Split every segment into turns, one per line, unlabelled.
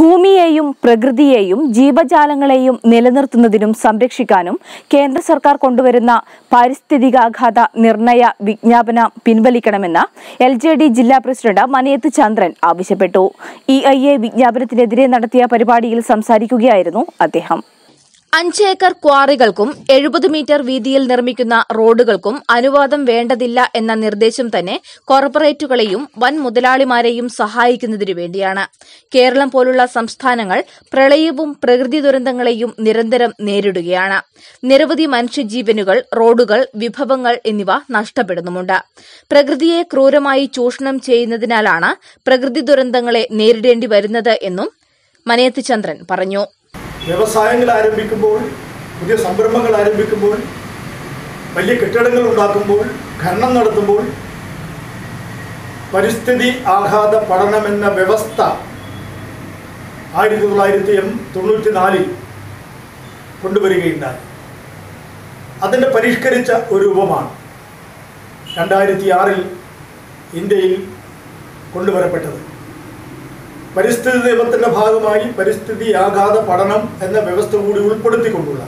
ഭൂമിയെയും പ്രകൃതിയെയും ജീവജാലങ്ങളെയും നിലനിർത്തുന്നതിനും സംരക്ഷിക്കാനും കേന്ദ്ര സർക്കാർ കൊണ്ടുവരുന്ന പാരിസ്ഥിതികാഘാത നിർണയ വിജ്ഞാപനം പിൻവലിക്കണമെന്ന് എൽ ജെ ഡി ജില്ലാ പ്രസിഡന്റ് മനയത്ത് ചന്ദ്രൻ ആവശ്യപ്പെട്ടു ഇ ഐ എ വിജ്ഞാപനത്തിനെതിരെ നടത്തിയ പരിപാടിയിൽ സംസാരിക്കുകയായിരുന്നു അദ്ദേഹം
അഞ്ച് ഏക്കർ ക്വാറികൾക്കും എഴുപത് മീറ്റർ വീതിയിൽ നിർമ്മിക്കുന്ന റോഡുകൾക്കും അനുവാദം വേണ്ടതില്ല എന്ന നിർദ്ദേശം തന്നെ കോർപ്പറേറ്റുകളെയും വൻ മുതലാളിമാരെയും സഹായിക്കുന്നതിനു വേണ്ടിയാണ് കേരളം പോലുള്ള സംസ്ഥാനങ്ങൾ പ്രളയവും പ്രകൃതി ദുരന്തങ്ങളെയും നിരന്തരം നേരിടുകയാണ് നിരവധി മനുഷ്യജീവനുകൾ റോഡുകൾ വിഭവങ്ങൾ എന്നിവ നഷ്ടപ്പെടുന്നുമുണ്ട് പ്രകൃതിയെ ക്രൂരമായി ചൂഷണം ചെയ്യുന്നതിനാലാണ് പ്രകൃതി ദുരന്തങ്ങളെ നേരിടേണ്ടി വരുന്നത് എന്നും മനയത്ത് ചന്ദ്രൻ പറഞ്ഞു
വ്യവസായങ്ങൾ ആരംഭിക്കുമ്പോൾ പുതിയ സംരംഭങ്ങൾ ആരംഭിക്കുമ്പോൾ വലിയ കെട്ടിടങ്ങൾ ഉണ്ടാക്കുമ്പോൾ ഖനനം നടത്തുമ്പോൾ പരിസ്ഥിതി ആഘാത പഠനമെന്ന വ്യവസ്ഥ ആയിരത്തി തൊള്ളായിരത്തി എം തൊണ്ണൂറ്റി നാലിൽ കൊണ്ടുവരികയുണ്ടായി അതിൻ്റെ പരിഷ്കരിച്ച ഒരു രൂപമാണ് രണ്ടായിരത്തി ആറിൽ ഇന്ത്യയിൽ കൊണ്ടുവരപ്പെട്ടത് പരിസ്ഥിതി നിയമത്തിൻ്റെ ഭാഗമായി പരിസ്ഥിതി ആഘാത പഠനം എന്ന വ്യവസ്ഥ കൂടി ഉൾപ്പെടുത്തിക്കൊണ്ടുള്ള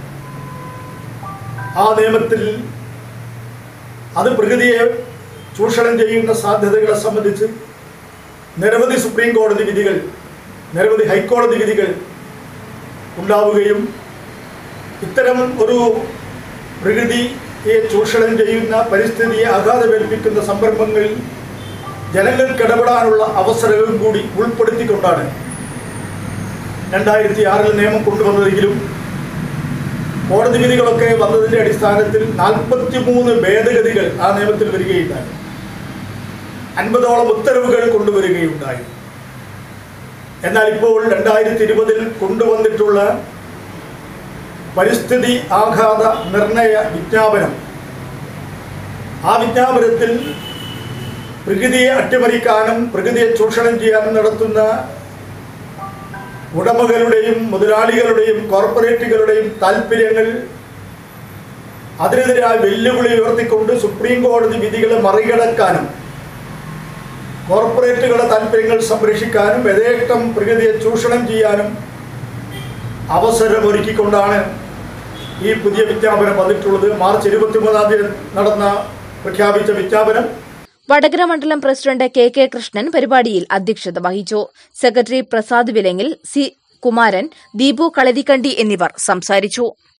ആ നിയമത്തിൽ അത് പ്രകൃതിയെ ചൂഷണം ചെയ്യുന്ന സാധ്യതകളെ സംബന്ധിച്ച് നിരവധി സുപ്രീം കോടതി വിധികൾ നിരവധി ഹൈക്കോടതി വിധികൾ ഉണ്ടാവുകയും ഇത്തരം ഒരു പ്രകൃതിയെ ചൂഷണം ചെയ്യുന്ന പരിസ്ഥിതിയെ ആഘാതമേൽപ്പിക്കുന്ന സംരംഭങ്ങളിൽ ജനങ്ങൾക്ക് ഇടപെടാനുള്ള അവസരവും കൂടി ഉൾപ്പെടുത്തിക്കൊണ്ടാണ് രണ്ടായിരത്തി ആറിൽ നിയമം കൊണ്ടുവന്നതെങ്കിലും കോടതി വിധികളൊക്കെ വന്നതിൻ്റെ അടിസ്ഥാനത്തിൽ നാൽപ്പത്തി മൂന്ന് ഭേദഗതികൾ ആ നിയമത്തിൽ വരികയുണ്ടായി അൻപതോളം ഉത്തരവുകൾ കൊണ്ടുവരികയുണ്ടായി എന്നാൽ ഇപ്പോൾ രണ്ടായിരത്തി ഇരുപതിൽ കൊണ്ടുവന്നിട്ടുള്ള പരിസ്ഥിതി ആഘാത നിർണയ വിജ്ഞാപനം ആ വിജ്ഞാപനത്തിൽ പ്രകൃതിയെ അട്ടിമറിക്കാനും പ്രകൃതിയെ ചൂഷണം ചെയ്യാനും നടത്തുന്ന ഉടമകളുടെയും മുതലാളികളുടെയും കോർപ്പറേറ്റുകളുടെയും താല്പര്യങ്ങൾ അതിനെതിരായ വെല്ലുവിളി ഉയർത്തിക്കൊണ്ട് സുപ്രീം കോടതി വിധികളെ മറികടക്കാനും കോർപ്പറേറ്റുകളുടെ താല്പര്യങ്ങൾ സംരക്ഷിക്കാനും യഥേഷ്ടം പ്രകൃതിയെ ചൂഷണം ചെയ്യാനും അവസരമൊരുക്കിക്കൊണ്ടാണ് ഈ പുതിയ വിജ്ഞാപനം വന്നിട്ടുള്ളത് മാർച്ച് ഇരുപത്തിമൂന്നാം തീയതി നടന്ന പ്രഖ്യാപിച്ച വിജ്ഞാപനം
വടകര മണ്ഡലം പ്രസിഡന്റ് കെ കെ കൃഷ്ണൻ പരിപാടിയിൽ അധ്യക്ഷത വഹിച്ചു സെക്രട്ടറി പ്രസാദ് വിലങ്ങിൽ സി കുമാരൻ ദീപു കളരിക്കണ്ടി എന്നിവർ സംസാരിച്ചു